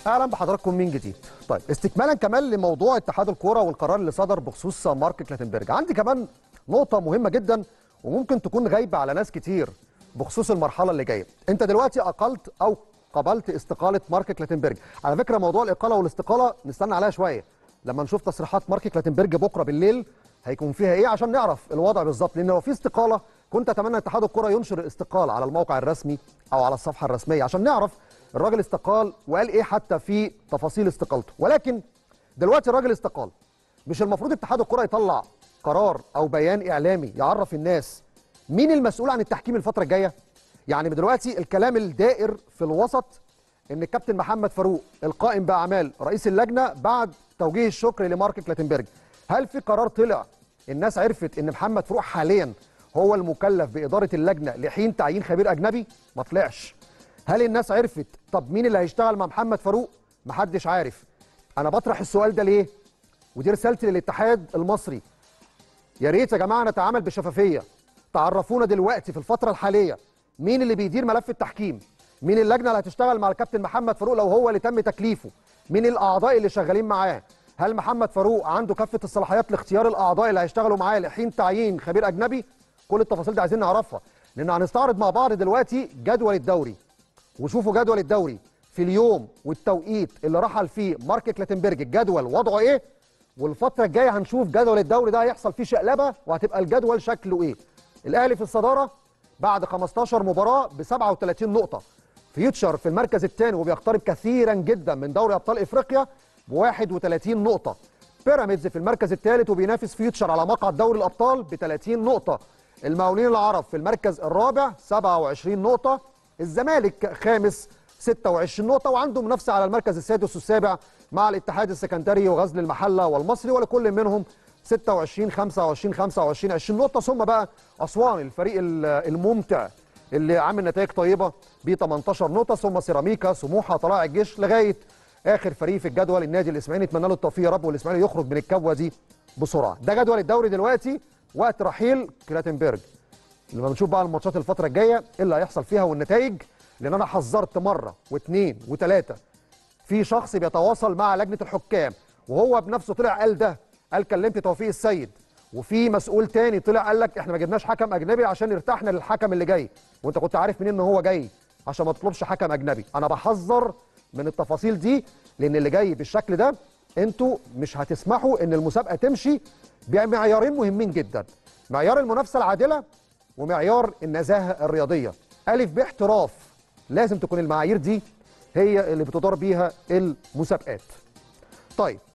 اهلا بحضراتكم من جديد طيب استكمالا كمان لموضوع اتحاد الكوره والقرار اللي صدر بخصوص مارك كلاتنبرج عندي كمان نقطه مهمه جدا وممكن تكون غايبه على ناس كتير بخصوص المرحله اللي جايه انت دلوقتي اقلت او قبلت استقاله مارك كلاتنبرج على فكره موضوع الاقاله والاستقاله نستنى عليها شويه لما نشوف تصريحات مارك كلاتنبرج بكره بالليل هيكون فيها ايه عشان نعرف الوضع بالظبط لان لو في استقاله كنت اتمنى اتحاد الكره ينشر الاستقاله على الموقع الرسمي او على الصفحه الرسميه عشان نعرف الراجل استقال وقال ايه حتى في تفاصيل استقالته ولكن دلوقتي الراجل استقال مش المفروض اتحاد الكره يطلع قرار او بيان اعلامي يعرف الناس مين المسؤول عن التحكيم الفتره الجايه يعني دلوقتي الكلام الدائر في الوسط ان الكابتن محمد فاروق القائم باعمال رئيس اللجنه بعد توجيه الشكر لمارك كلاتنبرج هل في قرار طلع الناس عرفت ان محمد فاروق حاليا هو المكلف باداره اللجنه لحين تعيين خبير اجنبي ما طلعش هل الناس عرفت طب مين اللي هيشتغل مع محمد فاروق محدش عارف انا بطرح السؤال ده ليه ودي رسالتي للاتحاد المصري يا ريت يا جماعه نتعامل بشفافيه تعرفونا دلوقتي في الفتره الحاليه مين اللي بيدير ملف التحكيم مين اللجنه اللي هتشتغل مع الكابتن محمد فاروق لو هو اللي تم تكليفه مين الاعضاء اللي شغالين معاه هل محمد فاروق عنده كافه الصلاحيات لاختيار الاعضاء اللي هيشتغلوا معاه لحين تعيين خبير اجنبي كل التفاصيل دي عايزين نعرفها لان هنستعرض مع بعض دلوقتي جدول الدوري وشوفوا جدول الدوري في اليوم والتوقيت اللي رحل فيه مارك كلاتنبرج الجدول وضعه ايه والفتره الجايه هنشوف جدول الدوري ده هيحصل فيه شقلبه وهتبقى الجدول شكله ايه الاهلي في الصداره بعد 15 مباراه ب 37 نقطه فيوتشر في المركز الثاني وبيقترب كثيرا جدا من دوري ابطال افريقيا ب 31 نقطه بيراميدز في المركز الثالث وبينافس فيوتشر على مقعد دوري الابطال ب 30 نقطه المقاولين العرب في المركز الرابع 27 نقطه الزمالك خامس 26 نقطة وعنده منافسة على المركز السادس والسابع مع الاتحاد السكندري وغزل المحلة والمصري ولكل منهم 26 25 25 20 نقطة ثم بقى أسوان الفريق الممتع اللي عامل نتائج طيبة ب 18 نقطة ثم سيراميكا سموحة طلائع الجيش لغاية آخر فريق في الجدول النادي الإسماعيلي نتمنى له التوفيق يا رب والإسماعيلي يخرج من الكبوة دي بسرعة ده جدول الدوري دلوقتي وقت رحيل كلاتنبرج لما بنشوف بقى الماتشات الفترة الجاية ايه اللي هيحصل فيها والنتائج لان انا حذرت مره واثنين وثلاثه في شخص بيتواصل مع لجنه الحكام وهو بنفسه طلع قال ده قال كلمت توفيق السيد وفي مسؤول تاني طلع قال لك احنا ما جبناش حكم اجنبي عشان ارتحنا للحكم اللي جاي وانت كنت عارف منين ان هو جاي عشان ما تطلبش حكم اجنبي انا بحذر من التفاصيل دي لان اللي جاي بالشكل ده انتوا مش هتسمحوا ان المسابقه تمشي بمعيارين مهمين جدا معيار المنافسه العادله ومعيار النزاهه الرياضيه الف باحتراف لازم تكون المعايير دي هي اللي بتدار بيها المسابقات طيب